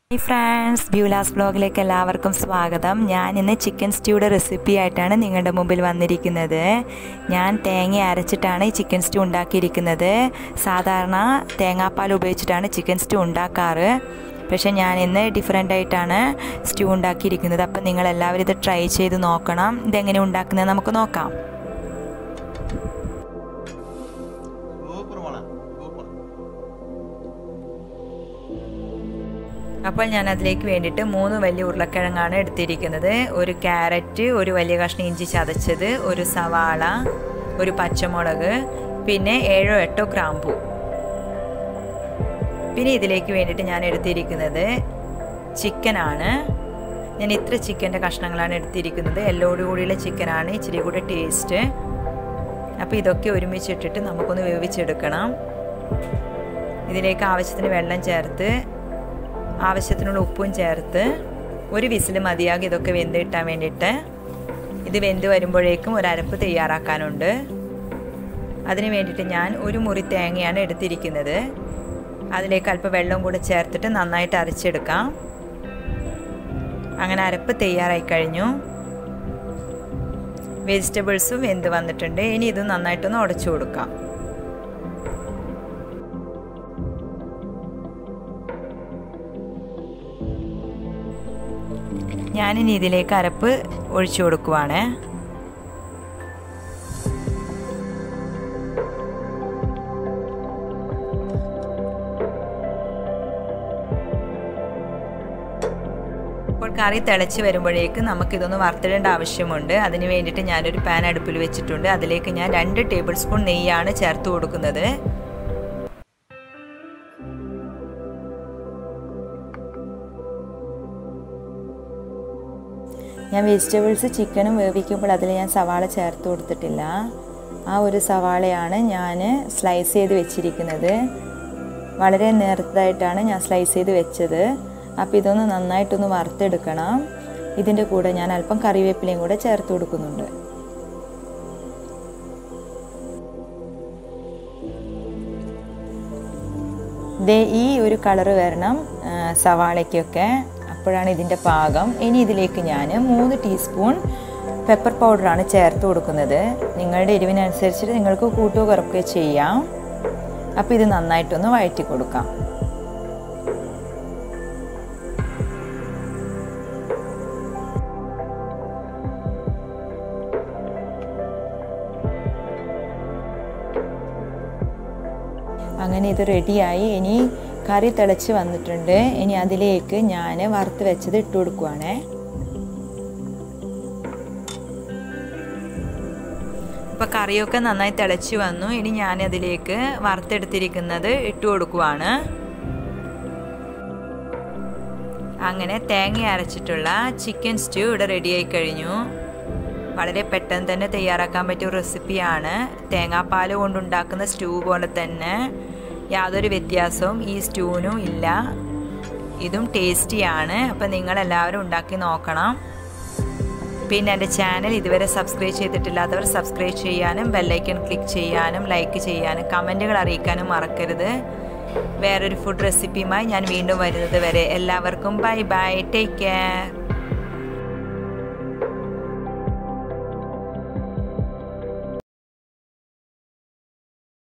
hi friends ബ്യൂലാസ് ബ്ലോഗിലേക്ക് എല്ലാവർക്കും സ്വാഗതം ഞാൻ ഇന്ന് ചിക്കൻ സ്റ്റ്യൂയുടെ റെസിപ്പി ആയിട്ടാണ് നിങ്ങളുടെ മുമ്പിൽ വന്നിരിക്കുന്നത് ഞാൻ തേങ്ങ അരച്ചിട്ടാണ് ഈ ചിക്കൻ സ്റ്റ്യൂ ഉണ്ടാക്കിയിരിക്കുന്നത് സാധാരണ തേങ്ങാപ്പാൽ ഉപയോഗിച്ചിട്ടാണ് ചിക്കൻ സ്റ്റ്യൂ ഉണ്ടാക്കാറ് പക്ഷേ ഞാൻ ഇന്ന് ഡിഫറെൻ്റ് ആയിട്ടാണ് സ്റ്റ്യൂ ഉണ്ടാക്കിയിരിക്കുന്നത് അപ്പം നിങ്ങൾ എല്ലാവരും ഇത് ട്രൈ ചെയ്ത് നോക്കണം ഇതെങ്ങനെ ഉണ്ടാക്കുന്നത് നമുക്ക് നോക്കാം സൂപ്പർ മോളെ സൂപ്പർ അപ്പോൾ ഞാൻ അതിലേക്ക് വേണ്ടിയിട്ട് മൂന്ന് വലിയ ഉരുളക്കിഴങ്ങാണ് എടുത്തിരിക്കുന്നത് ഒരു ക്യാരറ്റ് ഒരു വലിയ കഷ്ണം ഇഞ്ചി ചതച്ചത് ഒരു സവാള ഒരു പച്ചമുളക് പിന്നെ ഏഴോ എട്ടോ ഗ്രാമ്പു പിന്നെ ഇതിലേക്ക് വേണ്ടിയിട്ട് ഞാൻ എടുത്തിരിക്കുന്നത് ചിക്കനാണ് ഞാൻ ഇത്ര ചിക്കൻ്റെ കഷ്ണങ്ങളാണ് എടുത്തിരിക്കുന്നത് എല്ലോട് കൂടിയുള്ള ചിക്കനാണ് ഇച്ചിരി കൂടെ ടേസ്റ്റ് അപ്പോൾ ഇതൊക്കെ ഒരുമിച്ചിട്ടിട്ട് നമുക്കൊന്ന് വേവിച്ചെടുക്കണം ഇതിലേക്ക് ആവശ്യത്തിന് വെള്ളം ചേർത്ത് ആവശ്യത്തിനുള്ള ഉപ്പും ചേർത്ത് ഒരു വിസിൽ മതിയാകും ഇതൊക്കെ വെന്ത് കിട്ടാൻ വേണ്ടിയിട്ട് ഇത് വെന്ത് വരുമ്പോഴേക്കും ഒരു അരപ്പ് തയ്യാറാക്കാനുണ്ട് അതിന് വേണ്ടിയിട്ട് ഞാൻ ഒരു മുറി തേങ്ങയാണ് എടുത്തിരിക്കുന്നത് അതിലേക്ക് അല്പം വെള്ളം കൂടെ ചേർത്തിട്ട് നന്നായിട്ട് അരച്ചെടുക്കാം അങ്ങനെ അരപ്പ് തയ്യാറായി കഴിഞ്ഞു വെജിറ്റബിൾസും വെന്ത് വന്നിട്ടുണ്ട് ഇനി ഇത് നന്നായിട്ടൊന്ന് ഉടച്ചു കൊടുക്കാം ഞാനിനി ഇതിലേക്ക് അരപ്പ് ഒഴിച്ചു കൊടുക്കുവാണ് ഇപ്പോൾ കറി തിളച്ച് വരുമ്പോഴേക്ക് നമുക്കിതൊന്ന് വറുത്തിടേണ്ട ആവശ്യമുണ്ട് അതിന് വേണ്ടിയിട്ട് ഞാനൊരു പാൻ അടുപ്പിൽ വെച്ചിട്ടുണ്ട് അതിലേക്ക് ഞാൻ രണ്ട് ടേബിൾ സ്പൂൺ നെയ്യാണ് ചേർത്ത് കൊടുക്കുന്നത് ഞാൻ വെജിറ്റബിൾസ് ചിക്കനും വേവിക്കുമ്പോൾ അതിൽ ഞാൻ സവാള ചേർത്ത് കൊടുത്തിട്ടില്ല ആ ഒരു സവാളയാണ് ഞാൻ സ്ലൈസ് ചെയ്ത് വെച്ചിരിക്കുന്നത് വളരെ നേരത്തായിട്ടാണ് ഞാൻ സ്ലൈസ് ചെയ്ത് വെച്ചത് അപ്പോൾ ഇതൊന്ന് നന്നായിട്ടൊന്ന് വറുത്തെടുക്കണം ഇതിൻ്റെ കൂടെ ഞാൻ അല്പം കറിവേപ്പിലയും കൂടെ ചേർത്ത് കൊടുക്കുന്നുണ്ട് ദേ ഈ ഒരു കളറ് വരണം സവാളയ്ക്കൊക്കെ അപ്പോഴാണ് ഇതിൻ്റെ പാകം ഇനി ഇതിലേക്ക് ഞാൻ മൂന്ന് ടീസ്പൂൺ പെപ്പർ പൗഡറാണ് ചേർത്ത് കൊടുക്കുന്നത് നിങ്ങളുടെ എരിവിനനുസരിച്ചിട്ട് നിങ്ങൾക്ക് കൂട്ടുകയോ കുറക്കുകയോ ചെയ്യാം അപ്പോൾ ഇത് നന്നായിട്ടൊന്ന് വഴറ്റി കൊടുക്കാം അങ്ങനെ ഇത് റെഡിയായി ഇനി കറി തിളച്ച് വന്നിട്ടുണ്ട് ഇനി അതിലേക്ക് ഞാൻ വറുത്ത് വെച്ചത് ഇട്ട് കൊടുക്കുവാണേ ഇപ്പോൾ കറിയൊക്കെ നന്നായി തിളച്ച് വന്നു ഇനി ഞാൻ അതിലേക്ക് വറുത്തെടുത്തിരിക്കുന്നത് ഇട്ട് കൊടുക്കുവാണ് അങ്ങനെ തേങ്ങ അരച്ചിട്ടുള്ള ചിക്കൻ സ്റ്റ്യൂ ഇവിടെ റെഡിയായി കഴിഞ്ഞു വളരെ പെട്ടെന്ന് തന്നെ തയ്യാറാക്കാൻ പറ്റിയ റെസിപ്പിയാണ് തേങ്ങാപ്പാൽ കൊണ്ടുണ്ടാക്കുന്ന സ്റ്റൂ പോലെ തന്നെ യാതൊരു വ്യത്യാസവും ഈ സ്റ്റൂവിനും ഇല്ല ഇതും ടേസ്റ്റിയാണ് അപ്പം നിങ്ങളെല്ലാവരും ഉണ്ടാക്കി നോക്കണം പിന്നെ എൻ്റെ ചാനൽ ഇതുവരെ സബ്സ്ക്രൈബ് ചെയ്തിട്ടില്ലാത്തവർ സബ്സ്ക്രൈബ് ചെയ്യാനും ബെല്ലൈക്കൺ ക്ലിക്ക് ചെയ്യാനും ലൈക്ക് ചെയ്യാനും കമൻറ്റുകൾ അറിയിക്കാനും മറക്കരുത് വേറൊരു ഫുഡ് റെസിപ്പിയുമായി ഞാൻ വീണ്ടും വരുന്നത് വരെ എല്ലാവർക്കും ബൈ ബൈ ടേക്ക് കെയർ